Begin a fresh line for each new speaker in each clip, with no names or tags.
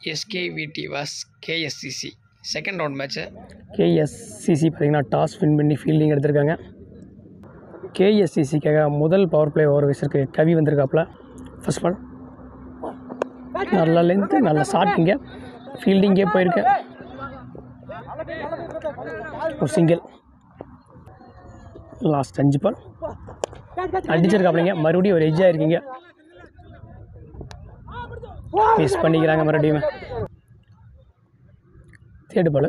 எஸ்கேவிடி was KSCC second round match
KSCC பார்த்தீங்கன்னா toss win பண்ணி fielding எடுத்திருக்காங்க கேஎஸ்சிசிக்காக முதல் பவர் பிளே ஓவர் வீசருக்கு கவி வந்திருக்காப்புல ஃபர்ஸ்ட் பால் நல்ல லென்த்து நல்ல ஷாட்டிங்க ஃபீல்டிங்கே போயிருக்கு ஒரு சிங்கிள் லாஸ்ட் அஞ்சு பால் அடிச்சிருக்காப்லைங்க மறுபடியும் ஒரு எஜ்ஜாக இருக்கீங்க மிஸ் பண்ணிக்கிறாங்க மறுபடியும் தேர்டு பால்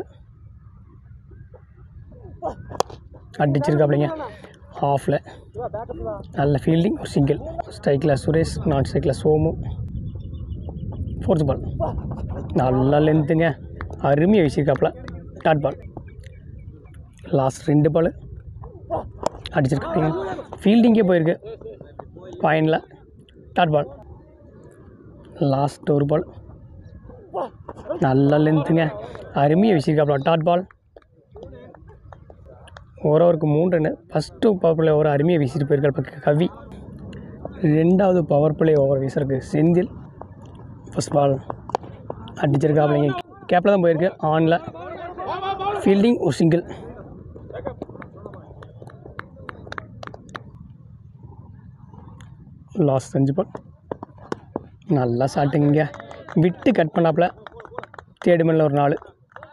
அடிச்சிருக்காப்லைங்க ஆஃபில் நல்ல ஃபீல்டிங் ஒரு சிங்கிள் ஸ்ட்ரைக்கில் சுரேஷ் நான் ஸ்ட்ரைக்கில் சோமு ஃபோர்த் பால் நல்லா லென்த்துங்க அருமையாக வீசியிருக்காப்புல டாட் பால் லாஸ்ட் ரெண்டு பால் அடிச்சிருக்காங்க ஃபீல்டிங்கே போயிருக்கு பாயிண்டில் டாட் பால் லாஸ்ட் ஒரு பால் நல்ல லென்த்துங்க அருமையாக வீசியிருக்காப்புல டாட் பால் ஒரு ஓவருக்கு மூணு run first power play over அருமையாக வீசிட்டு போயிருக்காரு பக்க கவி ரெண்டாவது பவர் பிளே ஓவர் வீசருக்கு செந்தில் ஃபஸ்ட் பால் அடிச்சிருக்காப்லைங்க கேப்பில் தான் போயிருக்கு ஆனில் ஃபீல்டிங் ஒரு சிங்கிள் லாஸ்ட் அஞ்சு பால் நல்லா சாட்டுங்க விட்டு கட் பண்ணாப்புல தேர்டு மேல ஒரு நாலு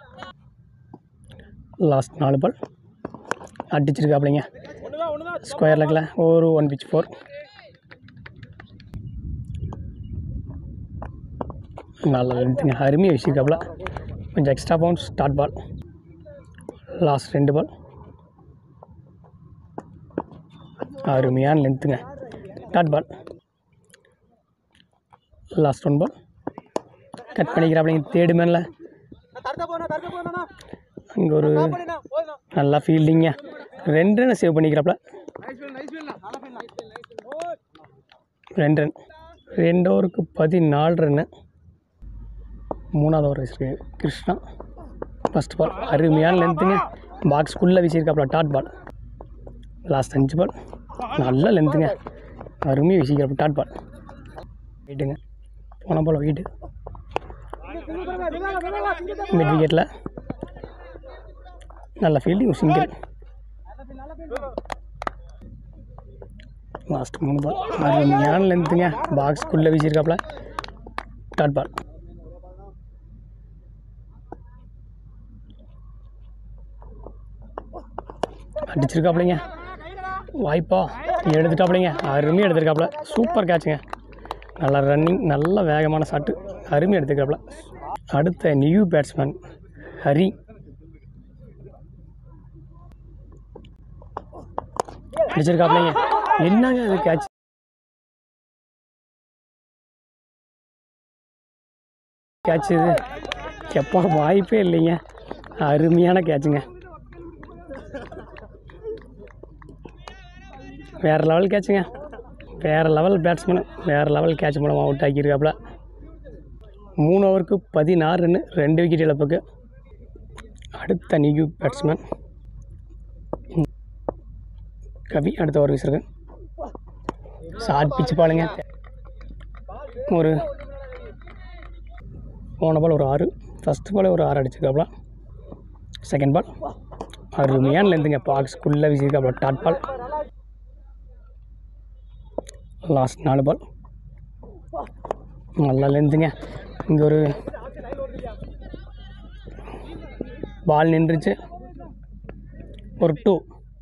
லாஸ்ட் நாலு பால் அடிச்சிருக்காப்லைங்க ஸ்கொயர் லெக்கில் ஒரு ஒன் பிச் ஃபோர் நல்லா எடுத்துங்க அருமையாக வச்சுருக்காப்புல கொஞ்சம் extra bounce start ball last ரெண்டு பால் அருமையான லென்த்துங்க dot ball last one ball cut பண்ணிக்கிறாப்லைங்க தேர்டு மேனில் அங்கே ஒரு நல்லா ஃபீல்டிங்க ரெண்டு ரன் சேவ் பண்ணிக்கிறாப்புல ரெண்டு ரன் ரெண்டு ஓவருக்கு பதினாலு ரன்னு மூணாவது ஓவர் வச்சிருக்கு கிருஷ்ணா ஃபஸ்ட் பால் அருமையான லென்த்துங்க பாக்ஸ்குள்ளே வீசியிருக்காப்புல டாட் பால் லாஸ்ட் அஞ்சு பால் நல்ல லென்த்துங்க அருமையாக வீசிக்கிறாப்புல டாட் பால் வீட்டுங்க போன பால் வீட்டு மிட் விக்கெட்டில் நல்ல ஃபீல்டிங் சிங்கிள் லாஸ்ட் மூணு பால் அருமையான லென்த்துங்க பாக்ஸ்குள்ளே வீசியிருக்காப்புல டாட் பால் அடிச்சிருக்காப்புலைங்க வாய்ப்பா எடுத்துட்டாப்புலைங்க அருமையாக எடுத்திருக்காப்புல சூப்பர் கேட்சுங்க நல்ல ரன்னிங் நல்ல வேகமான ஷாட்டு அருமையாக எடுத்துருக்காப்புல அடுத்த நியூ பேட்ஸ்மேன் ஹரி அடிச்சிருக்காப்புலைங்க என்னங்க அது கேட்ச் கேட்ச் இது எப்போ வாய்ப்பே இல்லைங்க அருமையான கேட்சுங்க வேறு லெவல் கேட்சுங்க வேறு லெவல் பேட்ஸ்மேனு வேறு லெவல் கேட்ச் மூலமாக அவுட் ஆக்கியிருக்காப்புல மூணு ஓவருக்கு பதினாறு ரன்னு ரெண்டு விக்கெட் இழப்புக்கு அடுத்த நியூ பேட்ஸ்மேன் கவி அடுத்த ஓவர் வீசிருக்கு ஷார்ட் பிச்சு பாலுங்க ஒரு போன பால் ஒரு ஆறு ஃபஸ்ட் பால் ஒரு ஆறு அடிச்சிருக்காப்புல செகண்ட் பால் அருமையான லென்த்துங்க பாக்ஸ்குள்ளே வீசியிருக்காப்புல டாட் பால் லாஸ்ட் நாலு பால் நல்லா லென்த்துங்க இங்கே ஒரு பால் நின்றுச்சு ஒரு டூ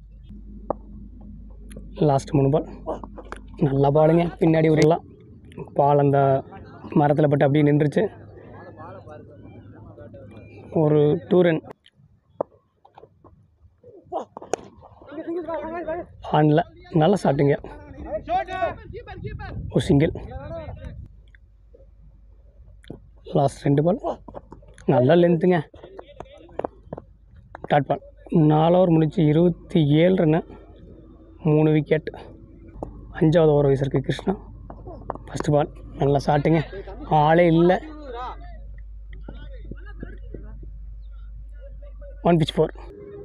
லாஸ்ட் மூணு பால் நல்லா பாலுங்க பின்னாடி ஒரு பால் அந்த மரத்தில் பட்டு அப்படியே நின்றுச்சு ஒரு டூ ரன் ஆனில் நல்லா சாப்பிட்டுங்க ஒரு சிங்கிள் லாஸ்ட் ரெண்டு பால் நல்லா லென்த்துங்க டாட் பால் நாலு ஓவர் முடிச்சு இருபத்தி ஏழு ரன்னு மூணு விக்கெட் அஞ்சாவது ஓவர் வயசு கிருஷ்ணா ஃபஸ்ட்டு பால் நல்லா சாட்டுங்க ஆளே இல்லை ஒன் பிச் ஃபோர்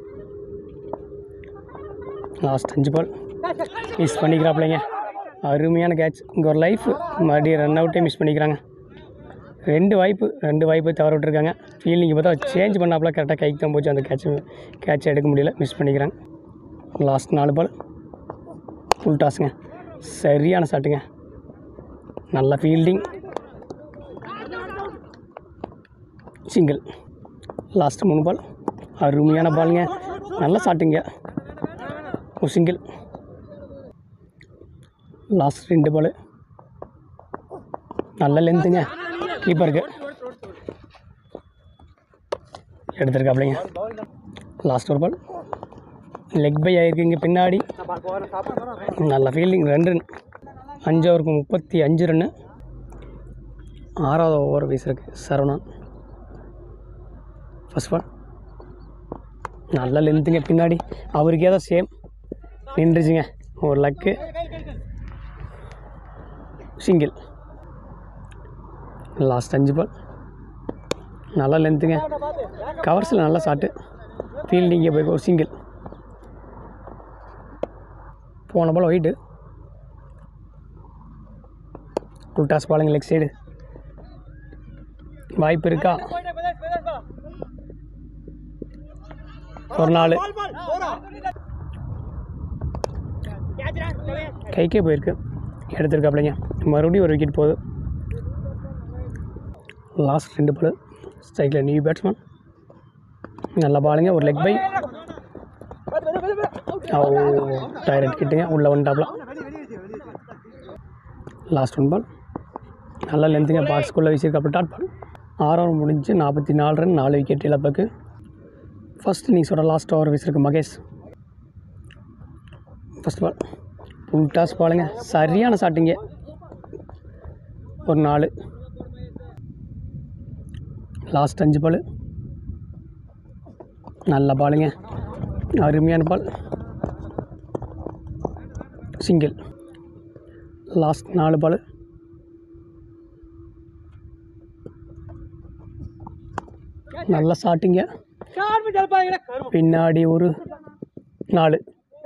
லாஸ்ட் அஞ்சு பால் மிஸ் பண்ணிக்கிறாப்லைங்க அருமையான கேட்ச் இங்கே ஒரு லைஃப் மறுபடியும் ரன் அவுட்டே மிஸ் பண்ணிக்கிறாங்க ரெண்டு வாய்ப்பு ரெண்டு வாய்ப்பு தவற விட்டுருக்காங்க ஃபீல்டிங் பார்த்தா சேஞ்ச் பண்ணாப்புல கரெக்டாக கைக்கு தான் போச்சு அந்த கேட்ச் கேட்ச் எடுக்க முடியல மிஸ் பண்ணிக்கிறாங்க லாஸ்ட் நாலு பால் ஃபுல் டாஸுங்க சரியான ஷாட்டுங்க நல்ல ஃபீல்டிங் சிங்கிள் லாஸ்ட் மூணு பால் அருமையான பாலுங்க நல்ல ஷாட்டுங்க ஒரு சிங்கிள் லாஸ்ட் ரெண்டு பால் நல்ல லென்த்துங்க கீப்பருக்கு எடுத்திருக்காப்லைங்க லாஸ்ட் ஒரு பால் லெக் பை ஆகிருக்குங்க பின்னாடி நல்ல ஃபீல்டிங் ரெண்டு ரன் அஞ்சு ஓவருக்கு முப்பத்தி அஞ்சு ரன்னு ஆறாவது ஓவர் வீசிருக்கு சரவணன் ஃபஸ்ட் பால் நல்ல லென்த்துங்க பின்னாடி அவருக்கே தான் சேம் நின்றுச்சுங்க ஒரு லக்கு சிங்கிள் லாஸ்ட் அஞ்சு பால் நல்லா லென்த்துங்க கவர்ஸில் நல்லா ஷாட்டு ஃபீல்டிங்கே போய் ஒரு சிங்கிள் போன பால் ஒயிட்டு டாஸ் பாலுங்க லெக் சைடு வாய்ப்பு இருக்கா ஒரு நாள் கைக்கே போயிருக்கு எடுத்திருக்காப்லைங்க மறுபடியும் ஒரு விக்கெட் போகுது லாஸ்ட் ரெண்டு பால் ஸ்ட்ரைக்கில் நியூ பேட்ஸ்மேன் நல்ல பாலுங்க ஒரு லெக் பை ஓ டைரக்ட் கிட்டுங்க உள்ளே வந்துட்டாப்ல லாஸ்ட் ஒன் பால் நல்ல லென்த்துங்க பாக்ஸ்குள்ளே வீசியிருக்காப்புல டாட் பால் ஆறு ஓவர் முடிஞ்சு நாற்பத்தி நாலு ரன் நாலு விக்கெட் இழப்புக்கு ஃபஸ்ட் இன்னிங்ஸோட லாஸ்ட் ஓவர் வீசிருக்கு Mahesh first ball full toss பாலுங்க சரியான ஷாட்டிங்க ஒரு நாலு லாஸ்ட் அஞ்சு பால் நல்ல பாலுங்க அருமையான பால் சிங்கிள் லாஸ்ட் நாலு பால் நல்ல ஷாட்டிங்க பின்னாடி ஒரு நாலு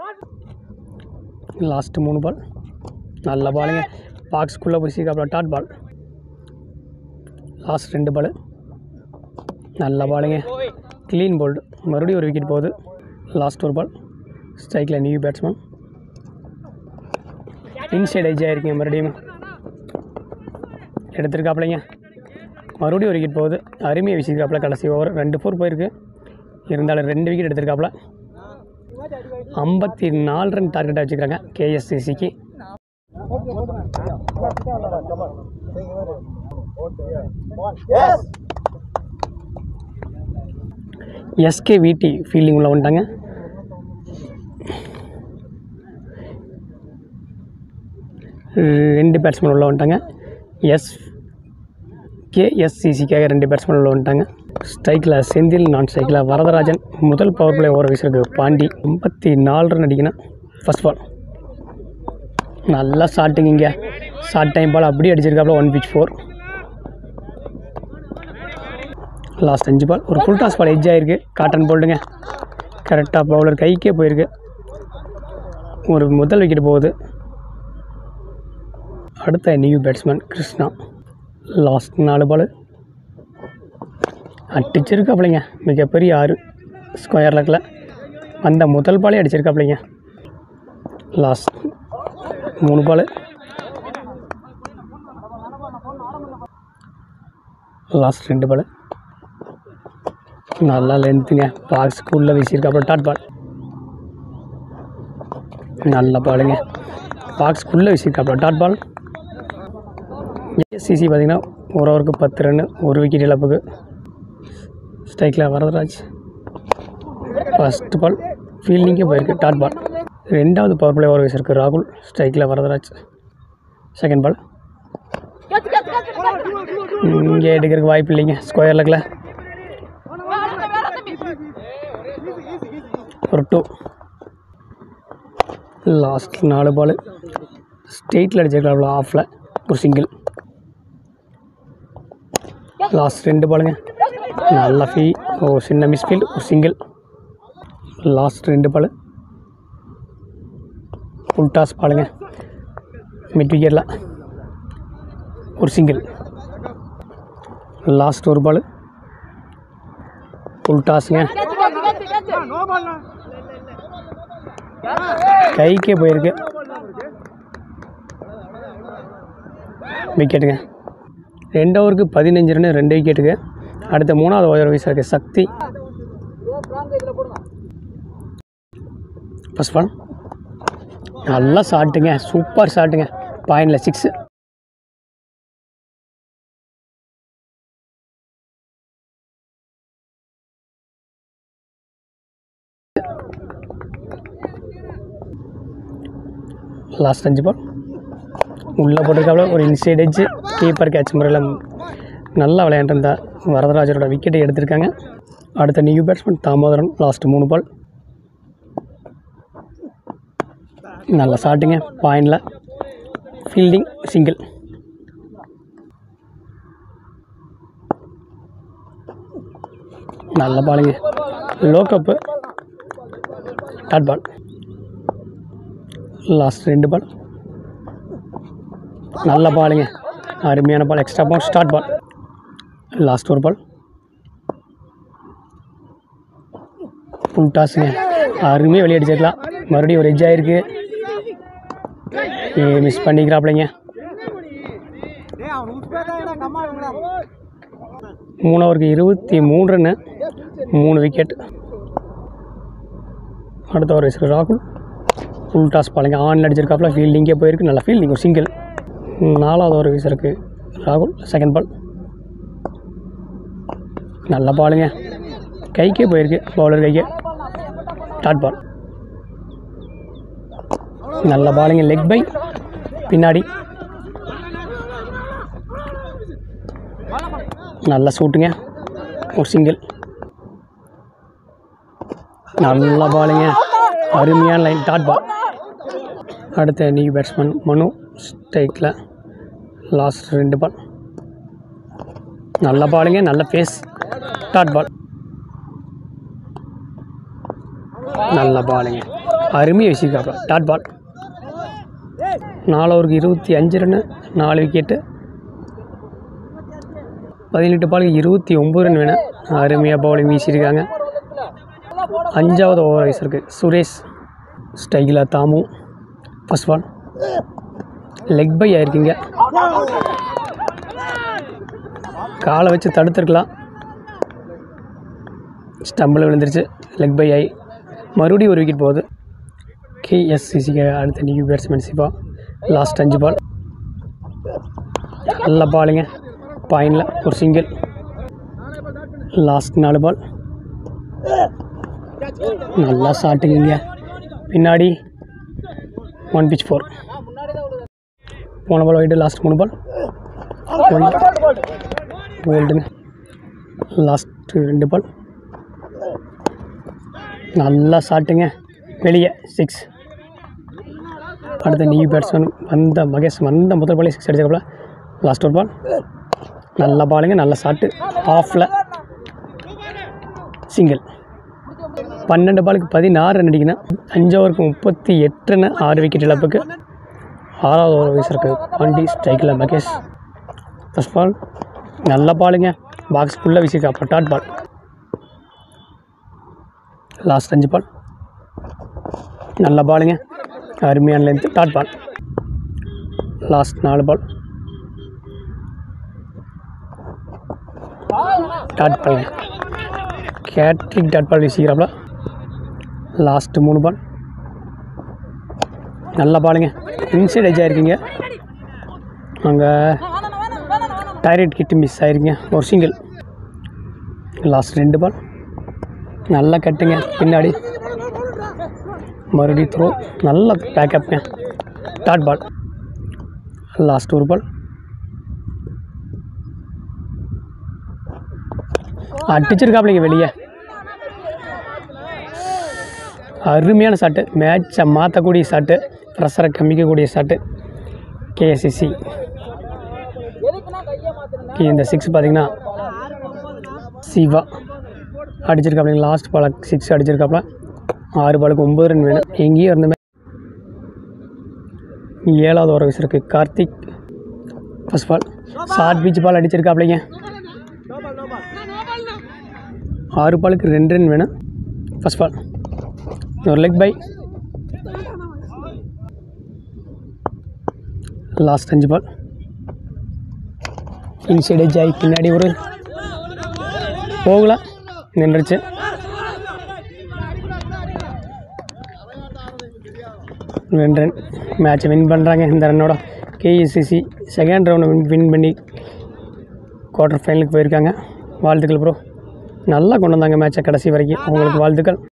லாஸ்ட்டு மூணு பால் நல்ல பாலுங்க பாக்ஸ்குள்ளே போய் சீக்காப்பில் டாட் பால் லாஸ்ட் ரெண்டு பால் நல்ல பாலுங்க க்ளீன் போல்டு மறுபடியும் ஒரு விக்கெட் போகுது லாஸ்ட் ஒரு பால் ஸ்ட்ரைக்கில் நியூ பேட்ஸ்மேன் இன்சைட் எஜ் ஆகிருக்கீங்க மறுபடியும் எடுத்திருக்காப்லைங்க மறுபடியும் ஒரு விக்கெட் போகுது அருமையாக வீசியிருக்காப்புல கடைசி ஓவர் ரெண்டு ஃபோர் போயிருக்கு இருந்தாலும் ரெண்டு விக்கெட் எடுத்திருக்காப்புல ஐம்பத்தி நாலு ரன் டார்கெட்டாக வச்சுக்கிறாங்க கேஎஸ்சிசிக்கு எஸ்கே விடி ஃபீல்டிங் உள்ள வந்துட்டாங்க ரெண்டு பேட்ஸ்மேன் உள்ள வந்துட்டாங்க எஸ் கேஎஸ்சிசிக்காக ரெண்டு பேட்ஸ்மேன் உள்ள வந்துட்டாங்க ஸ்ட்ரைக்கில் செந்தில் நான் ஸ்ட்ரைக்கில் வரதராஜன் முதல் பவர் பிளே ஓவர் வீசிருக்கு பாண்டி ஐம்பத்தி நாலு ரன் அடிக்கணும் ஃபஸ்ட் பால் நல்லா ஷாட்டுங்க இங்கே ஷார்ட் டைம் பால் அப்படியே அடிச்சிருக்காப்புல ஒன் பிச் ஃபோர் லாஸ்ட் அஞ்சு பால் ஒரு ஃபுல் டாஸ் பால் எஜ் ஆயிருக்கு காட்டன் போல்டுங்க கரெக்டாக பவுலர் கைக்கே போயிருக்கு ஒரு முதல் விக்கெட் போகுது அடுத்த நியூ பேட்ஸ்மேன் கிருஷ்ணா லாஸ்ட் நாலு பால் அடிச்சிருக்காப்லைங்க மிகப்பெரிய ஆறு ஸ்கொயர் லக்கில் அந்த முதல் பாலே அடிச்சிருக்காப்லைங்க லாஸ்ட் மூணு பால் லாஸ்ட் ரெண்டு பால் நல்லா லென்த்துங்க பாக்ஸுக்கு உள்ளே வீசியிருக்காப்புல டாட் பால் நல்ல பாலுங்க பாக்ஸ்க்குள்ளே வீசியிருக்காப்புல டாட் பால் சிசி பார்த்தீங்கன்னா ஒரு ஓவருக்கு பத்து ரன்னு ஒரு விக்கெட் இழப்புக்கு ஸ்ட்ரைக்கில் வரதராஜ் ஃபஸ்ட் பால் ஃபீல்டிங்கே போயிருக்கு டாட் பால் ரெண்டாவது பவர் பிளே ஓவர் வீசிருக்கு ராகுல் ஸ்ட்ரைக்கில் வரதராஜ் செகண்ட் பால் இங்கே எடுக்கிறதுக்கு வாய்ப்பு இல்லைங்க ஸ்கொயர் லக்கில் ஒரு டூ லாஸ்ட் நாலு பால் ஸ்டேட்டில் அடிச்சிருக்கலாம் ஆஃபில் ஒரு சிங்கிள் லாஸ்ட் ரெண்டு பாலுங்க நல்ல ஃபீ ஓ சின்ன மிஸ்ஃபீல்ட் ஒரு சிங்கிள் லாஸ்ட் ரெண்டு பால் ஃபுல் டாஸ் பாலுங்க மிட் விக்கெட்டில் ஒரு சிங்கிள் லாஸ்ட் ஒரு பால் ஃபுல் டாஸுங்க கைக்கே போயிருக்கு விக்கெட்டுங்க ரெண்டு ஓவருக்கு பதினஞ்சு ரன் ரெண்டு விக்கெட்டுக்கு அடுத்த மூணாவது ஓவர் வீசருக்கு சக்தி ஃபஸ்ட் பால் நல்லா ஷாட்டுங்க சூப்பர் ஷாட்டுங்க பாயிண்டில் சிக்ஸு லாஸ்ட் அஞ்சு பால் உள்ளே போட்டிருக்காப்புல ஒரு இன்சைட் எட்ஜு கீப்பர் கேட்ச் முறையில் நல்லா விளையாண்டுருந்தா வரதராஜரோட விக்கெட்டை எடுத்திருக்காங்க அடுத்த நியூ பேட்ஸ்மேன் தாமோதரன் லாஸ்ட் மூணு பால் நல்ல ஷாட்டுங்க பாயிண்டில் ஃபீல்டிங் சிங்கிள் நல்ல பாலுங்க low cup dot ball last ரெண்டு பால் நல்ல பாலுங்க அருமையான ball extra ball start ball last ஒரு பால் ஃபுல் டாஸுங்க அருமையாக வெளியே அடிச்சிருக்கலாம் மறுபடியும் ஒரு எட்ஜ் ஆயிருக்கு மிஸ் பண்ணிக்கிறாப்லைங்க மூணு ஓவருக்கு இருபத்தி மூணு ரன்னு மூணு விக்கெட் அடுத்த ஒரு வயசு ராகுல் ஃபுல் டாஸ் பாருங்க ஆனில் அடிச்சிருக்காப்புல ஃபீல்டிங்கே போயிருக்கு நல்லா ஃபீல்டிங் ஒரு சிங்கிள் நாலாவது ஒரு வயசு இருக்குது ராகுல் செகண்ட் பால் நல்ல பாலுங்க கைக்கே போயிருக்கு பவுலர் கைக்கே டாட் பால் நல்ல பாலுங்க லெக் பை பின்னாடி நல்ல சூட்டுங்க ஒரு சிங்கிள் நல்ல பாலுங்க அருமையான லைன் டாட் பால் அடுத்த நியூ பேட்ஸ்மேன் மனு ஸ்ட்ரைக்கில் லாஸ்ட் ரெண்டு பால் நல்ல பாலுங்க நல்ல ஃபேஸ் டாட் பால் நல்ல பாலுங்க அருமையாக வச்சுருக்காப்புல டாட் பால் நாலு ஓவருக்கு இருபத்தி அஞ்சு ரன்னு நாலு விக்கெட்டு பதினெட்டு பாலுக்கு இருபத்தி ஒம்பது ரன் வேணும் அருமையாக பவுலிங் வீசியிருக்காங்க அஞ்சாவது ஓவர் வயசு இருக்குது சுரேஷ் ஸ்டைகில் Thamu first ball leg bye ஆயிருக்கீங்க காலை வச்சு தடுத்துருக்கலாம் ஸ்டம்பில் விழுந்துருச்சு லெக் பை ஆகி மறுபடியும் ஒரு விக்கெட் போகுது கேஎஸ்சிசிக்கு அடுத்த நியூ பேட்ஸ்மேன் சிவா லாஸ்ட் அஞ்சு பால் நல்ல பாலுங்க பாயிண்டில் ஒரு சிங்கிள் லாஸ்ட் நாலு பால் நல்லா ஷாட்டுங்க பின்னாடி ஒன் பிச் ஃபோர் போன பால் ஒயிட்டு லாஸ்ட் மூணு பால் வேல்டுங்க லாஸ்ட் ரெண்டு பால் நல்லா ஷாட்டுங்க வெளியே சிக்ஸ் அடுத்த நியூ பேட்ஸ்மேன் வந்த மகேஷ் வந்த முதல் பாலே சிக்ஸ் அடிச்சப்பல லாஸ்ட் ஒரு பால் நல்ல பாலுங்க நல்ல ஷாட்டு ஆஃபில் சிங்கிள் பன்னெண்டு பாலுக்கு பதினாறு ரன் அடிக்கணும் அஞ்சு ஓவருக்கு முப்பத்தி எட்டு ரன் ஆறு விக்கெட் இழப்புக்கு ஆறாவது ஓவர் வீசிருக்கு பாண்டி ஸ்ட்ரைக்கில் மகேஷ் ஃபஸ்ட் பால் நல்ல பாலுங்க பாக்ஸ்க்குள்ளே வீசிருக்கா பட்டாட் பால் லாஸ்ட் அஞ்சு பால் நல்ல பாலுங்க அருமையான லென்த் டாட் பால் லாஸ்ட் நாலு ball dot ball hattrick dot ball வீசிக்கிறாப்ல லாஸ்ட்டு மூணு பால் நல்ல பாலுங்க இன்சைட் எஜ் ஆயிருக்கீங்க அங்கே டைரக்ட் கிட்டு மிஸ் ஆயிருக்கீங்க ஒரு சிங்கிள் லாஸ்ட் ரெண்டு பால் நல்லா கட்டுங்க பின்னாடி மறுபடியும் த்ரோ நல்ல பேக்கப்ங்க டாட் பால் லாஸ்ட் ஒரு பால் அடிச்சிருக்காப்லைங்க வெளியே அருமையான ஷாட்டு மேட்சை மாற்றக்கூடிய ஷாட்டு ப்ரெஷரை கம்மிக்கக்கூடிய ஷாட்டு கேஎஸ்சிசி இந்த சிக்ஸ் பார்த்தீங்கன்னா சிவா அடிச்சிருக்காப்லைங்க லாஸ்ட் பால் சிக்ஸ் அடிச்சிருக்காப்ல ஆறு பாலுக்கு ஒம்பது ரன் வேணும் எங்கேயும் இருந்த ஏழாவது ஓவர் வயசு இருக்குது Karthik first ball short pitch ball அடிச்சிருக்காப்லைங்க ஆறு பாலுக்கு ரெண்டு ரன் வேணும் ஃபஸ்ட் பால் ஒரு லெக் பை லாஸ்ட் அஞ்சு பால் இன்சைடு ஜாய் பின்னாடி ஒரு போகல நின்றுச்சு ரெண்டு ரன் மேட்ச்சை வின் பண்ணுறாங்க இந்த ரன்னோட கேஇசிசி செகண்ட் ரவுண்டை வின் வின் பண்ணி குவார்ட்டர் ஃபைனலுக்கு போயிருக்காங்க வாழ்த்துக்கள் ப்ரோ நல்லா கொண்டு வந்தாங்க மேட்சை கடைசி வரைக்கும் அவங்களுக்கு வாழ்த்துக்கள்